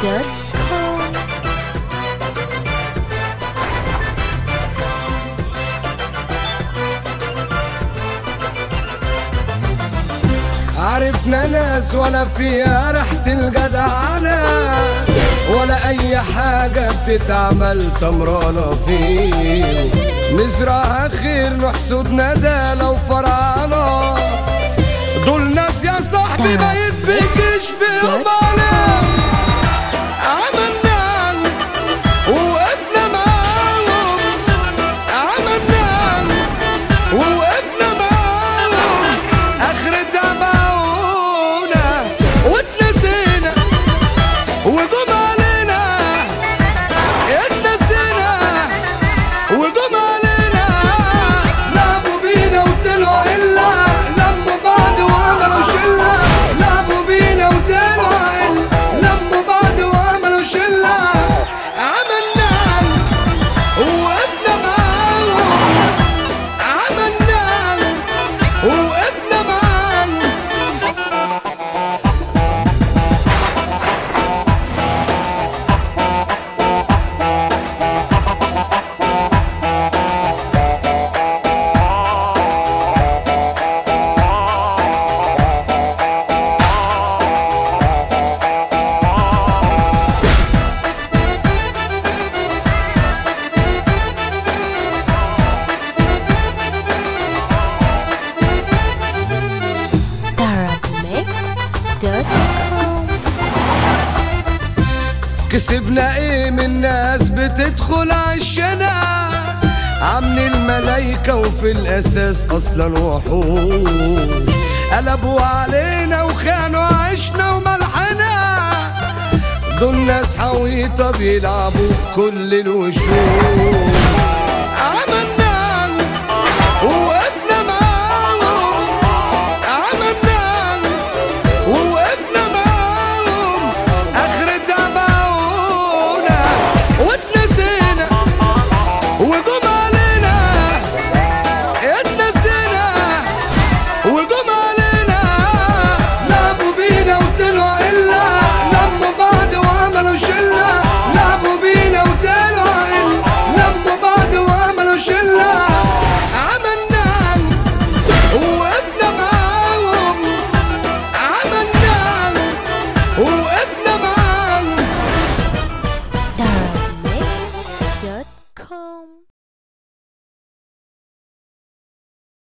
com عرفنا ناس ولا فيها ريحة الجدعنة ولا أي حاجة بتتعمل تمرانة فيه نزرعها خير نحسد ندالة وفرعانة دول ناس يا صاحبي ما يتبكش فيهم عليهم عملنا ووقفنا معاهم عملنا ووقفنا معاهم اخرتها باعونا واتنسينا وجم علينا اتنسينا وجم علينا لعبوا بينا وطلعوا الا لموا بعض وعملوا شله لعبوا بينا وطلعوا الا لموا بعض وعملوا شله عملنا ووقفنا معاهم عملنا ووقفنا معاهم therapmix.com كسبنا ايه من ناس بتدخل عشنا عاملين الملايكة وفي الأساس أصلا وحوش قلبوا علينا وخانوا عشنا وملحنا دول ناس حويطة بيلعبوا كل الوشوش عملنا ووقفنا معاهم عملنا ووقفنا معاهم اخرتها باعونا